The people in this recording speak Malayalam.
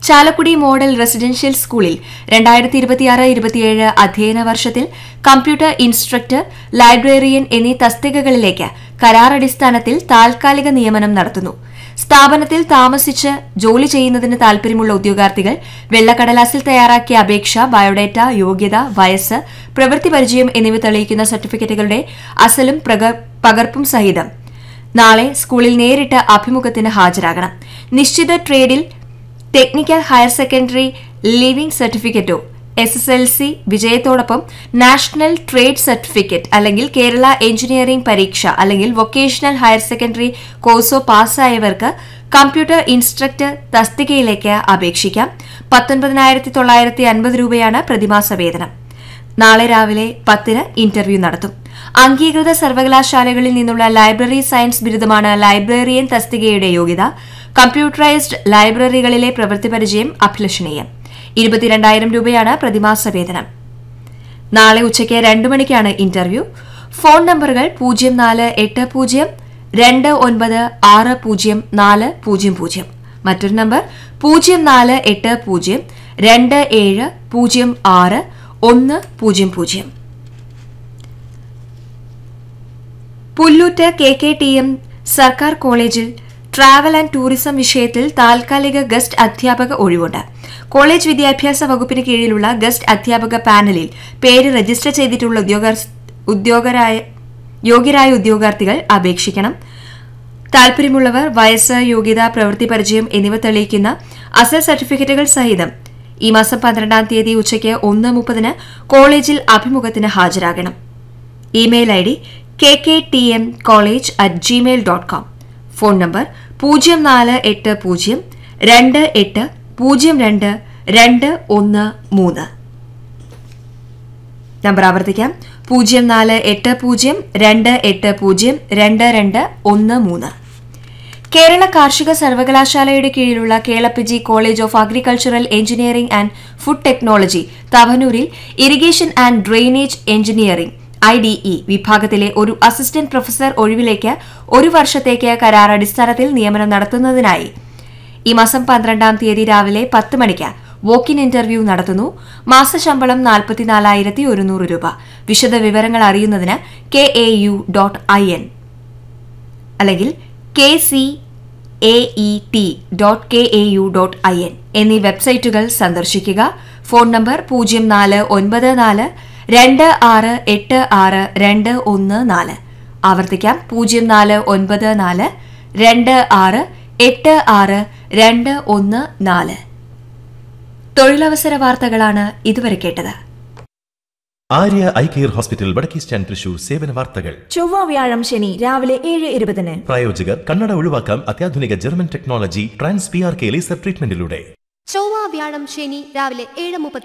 ചാലക്കുടി മോഡൽ റെസിഡൻഷ്യൽ സ്കൂളിൽ രണ്ടായിരത്തി ഇരുപത്തിയാറ് ഇരുപത്തിയേഴ് അധ്യയന വർഷത്തിൽ കമ്പ്യൂട്ടർ ഇൻസ്ട്രക്ടർ ലൈബ്രറിയൻ എന്നീ തസ്തികകളിലേക്ക് കരാറടിസ്ഥാനത്തിൽ താൽക്കാലിക നിയമനം നടത്തുന്നു സ്ഥാപനത്തിൽ താമസിച്ച് ജോലി ചെയ്യുന്നതിന് താൽപര്യമുള്ള ഉദ്യോഗാർത്ഥികൾ വെള്ളക്കടലാസിൽ തയ്യാറാക്കിയ അപേക്ഷ ബയോഡേറ്റ യോഗ്യത വയസ്സ് പ്രവൃത്തി പരിചയം എന്നിവ തെളിയിക്കുന്ന സർട്ടിഫിക്കറ്റുകളുടെ അസലും പ്രക- പകർപ്പും സഹിതം നാളെ സ്കൂളിൽ നേരിട്ട് അഭിമുഖത്തിന് ഹാജരാകണം നിശ്ചിത ട്രേഡിൽ ടെക്നിക്കൽ ഹയർ സെക്കൻഡറി ലിവിംഗ് സർട്ടിഫിക്കറ്റോ എസ് എസ് എൽ സി വിജയത്തോടൊപ്പം നാഷണൽ ട്രേഡ് സർട്ടിഫിക്കറ്റ് അല്ലെങ്കിൽ കേരള എഞ്ചിനീയറിംഗ് പരീക്ഷ അല്ലെങ്കിൽ വൊക്കേഷണൽ ഹയർ സെക്കൻഡറി കോഴ്സോ പാസ്സായവർക്ക് കമ്പ്യൂട്ടർ ഇൻസ്ട്രക്ടർ തസ്തികയിലേക്ക് അപേക്ഷിക്കാം പത്തൊൻപതിനായിരത്തി തൊള്ളായിരത്തി അൻപത് രൂപയാണ് പ്രതിമാസ വേതനം നാളെ രാവിലെ പത്തിന് ഇന്റർവ്യൂ നടത്തും അംഗീകൃത സർവകലാശാലകളിൽ നിന്നുള്ള ലൈബ്രറി സയൻസ് ബിരുദമാണ് ലൈബ്രറിയൻ തസ്തികയുടെ യോഗ്യത കമ്പ്യൂട്ടറൈസ്ഡ് ലൈബ്രറികളിലെ പ്രവൃത്തി പരിചയം അഭിലഷണീയം ഇരുപത്തിരണ്ടായിരം രൂപയാണ് പ്രതിമാസ വേതനം നാളെ ഉച്ചയ്ക്ക് രണ്ടു മണിക്കാണ് ഇന്റർവ്യൂ ഫോൺ നമ്പറുകൾ പൂജ്യം നാല് എട്ട് പൂജ്യം രണ്ട് ഒൻപത് ആറ് പൂജ്യം നാല് പൂജ്യം പൂജ്യം മറ്റൊരു നമ്പർ പൂജ്യം നാല് എട്ട് പൂജ്യം രണ്ട് ഏഴ് പൂജ്യം ആറ് ഒന്ന് പൂജ്യം പൂജ്യം Pullut K K T M സർക്കാർ കോളേജിൽ ട്രാവൽ ആൻഡ് ടൂറിസം വിഷയത്തിൽ താൽക്കാലിക ഗസ്റ്റ് അധ്യാപക ഒഴിവുണ്ട് കോളേജ് വിദ്യാഭ്യാസ വകുപ്പിന് കീഴിലുള്ള ഗസ്റ്റ് അധ്യാപക പാനലിൽ പേര് രജിസ്റ്റർ ചെയ്തിട്ടുള്ള ഉദ്യോഗാർ- ഉദ്യോഗരായ യോഗ്യരായ ഉദ്യോഗാർത്ഥികൾ അപേക്ഷിക്കണം താൽപര്യമുള്ളവർ വയസ്സ് യോഗ്യത പ്രവൃത്തി പരിചയം എന്നിവ തെളിയിക്കുന്ന അസൽ സർട്ടിഫിക്കറ്റുകൾ സഹിതം ഈ മാസം പന്ത്രണ്ടാം തീയതി ഉച്ചയ്ക്ക് ഒന്ന് മുപ്പതിന് കോളേജിൽ അഭിമുഖത്തിന് ഹാജരാകണം email I D K K T M college at Gmail dot com phone number പൂജ്യം നാല് എട്ട് പൂജ്യം രണ്ട് എട്ട് പൂജ്യം രണ്ട് രണ്ട് ഒന്ന് മൂന്ന് നമ്പർ ആവർത്തിക്കാം പൂജ്യം നാല് എട്ട് പൂജ്യം രണ്ട് എട്ട് പൂജ്യം രണ്ട് രണ്ട് ഒന്ന് മൂന്ന് കേരള കാർഷിക സർവകലാശാലയുടെ കീഴിലുള്ള Kelappaji college of agricultural engineering and food technology തവനൂരിൽ irrigation and drainage engineering I D E വിഭാഗത്തിലെ ഒരു അസിസ്റ്റന്റ് പ്രൊഫസർ ഒഴിവിലേക്ക് ഒരു വർഷത്തേക്ക് കരാർ അടിസ്ഥാനത്തിൽ നിയമനം നടത്തുന്നതിനായി ഈ മാസം പന്ത്രണ്ടാം തീയതി രാവിലെ പത്ത് മണിക്ക് വോക്കിൻ ഇന്റർവ്യൂ നടത്തുന്നു മാസശമ്പളം നാൽപ്പത്തിനാലായിരത്തി ഒരുന്നൂറ് രൂപ വിശദ വിവരങ്ങൾ അറിയുന്നതിന് K A U dot I N അല്ലെങ്കിൽ K C A E T dot K A U dot I N എന്നീ വെബ്സൈറ്റുകൾ സന്ദർശിക്കുക ഫോൺ നമ്പർ പൂജ്യം നാല് ഒൻപത് നാല് രണ്ട് ആറ് എട്ട് ആറ് രണ്ട് ഒന്ന് നാല് ആവർത്തിക്കാം പൂജ്യം നാല് ഒൻപത് നാല് രണ്ട് ആറ് എട്ട് ആറ് രണ്ട് ഒന്ന് നാല് തൊഴിലവസര വാർത്തകളാണ് ഇതുവരെ കേട്ടത് ആര്യ ഐ കെയർ ഹോസ്പിറ്റൽ വടക്കേ സ്റ്റാൻഡ് തൃശൂർ സേവന വാർത്തകൾ ചൊവ്വ വ്യാഴം ശനി രാവിലെ ഏഴ് ഇരുപതിന് പ്രായോജകർ കണ്ണട ഒഴിവാക്കാം അത്യാധുനിക German technology trans P R K laser ട്രീറ്റ്മെന്റിലൂടെ ചൊവ്വ വ്യാഴം ശനി രാവിലെ ഏഴ് മുപ്പത്തി